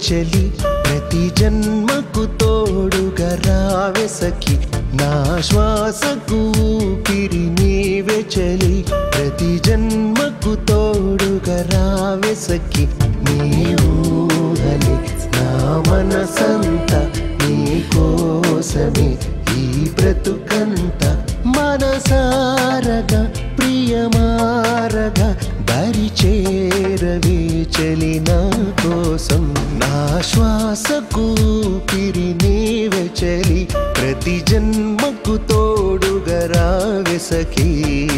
చెలి ప్రతి జన్మకు తోడుగా రావే సఖి నా శ్వాసకు ఊపిరి నీవే చలి ప్రతి జన్మకు తోడుగా రావే సఖి నీ ఊహలి నా మనసంతా నీ కోసమే ఈ బ్రతుకంత మనసారగా ప్రియమారగా దరి చేరవే చలి నా కోసం నా శ్వాసకు పిరి నీవే చలి ప్రతి జన్మకు తోడుగా రావే సఖీ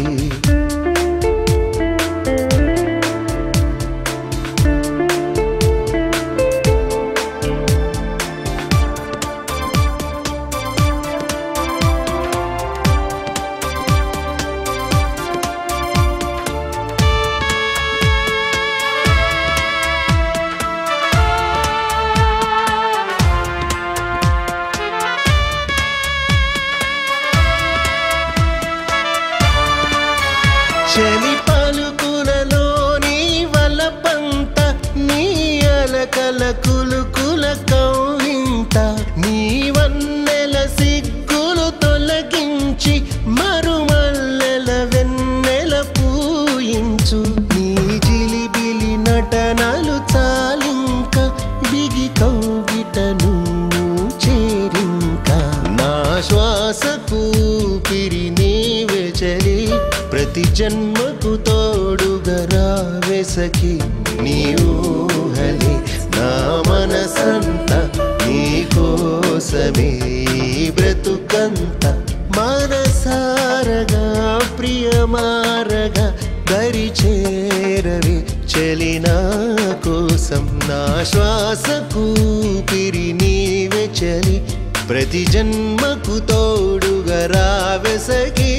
చలి పలుకులలో నీ వలపంత నీ అలకల కులుకుల కౌవింత నీ వన్నెల సిగ్గులు తొలగించి మరుమల్లెల వెన్నెల పూయించు నీ జిలిబిలి నటనలు చాలింక బిగి కౌగిటను చేరింక నా శ్వాసకు పిరి నీవే చలి ప్రతి జన్మకు తోడుగా రావే సఖి నీ ఊహలి నా మనసంత నీ కోసమే ఈ బ్రతుకంత మనసారగా ప్రియమారగా దరి చేరవి చెలి నా కోసం నా శ్వాసకు పిరి నీవే చలి ప్రతి జన్మకు తోడుగా రావే సఖీ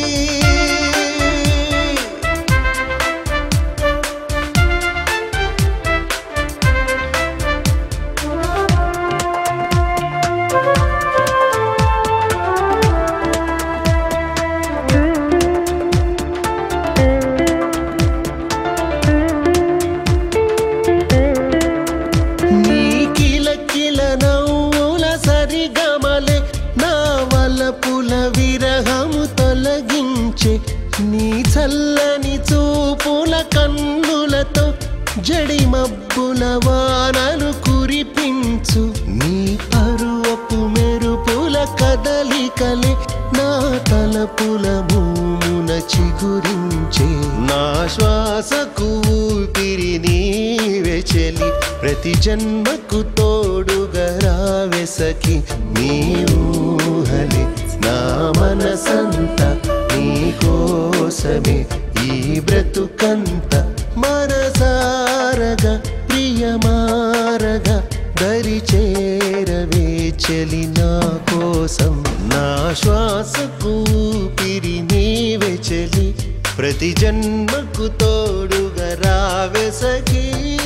నీ కిలకిల నవ్వుల సరిగమలే నా వలపుల విరహము తొలగించే నీ చల్లని చూపుల కన్నులతో జడి మబ్బుల వానలు కురిపించు నీ పరువపు మెరుపుల కదలికలే నా తలపుల భూమున చిగురించే నా శ్వాసకు ఊపిరి నీవే చెలి ప్రతి జన్మకు తోడుగా రావే సఖి నీ ఊహలి నా మనసంత నీ కోసమే ఈ బ్రతుకంత మనసారగా ప్రియమారగా దరి చేరవే చెలి నా కోసం నా శ్వాసకు పిరి నీవే చెలి ప్రతి జన్మకు తోడుగా రావే సఖీ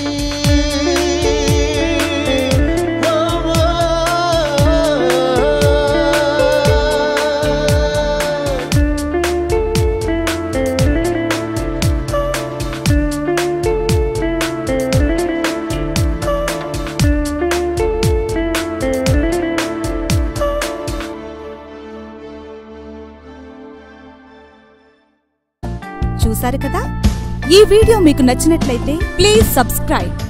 ఓ, ఓ. చూసారు కదా ఈ వీడియో మీకు నచ్చినట్లయితే ప్లీజ్ సబ్స్క్రైబ్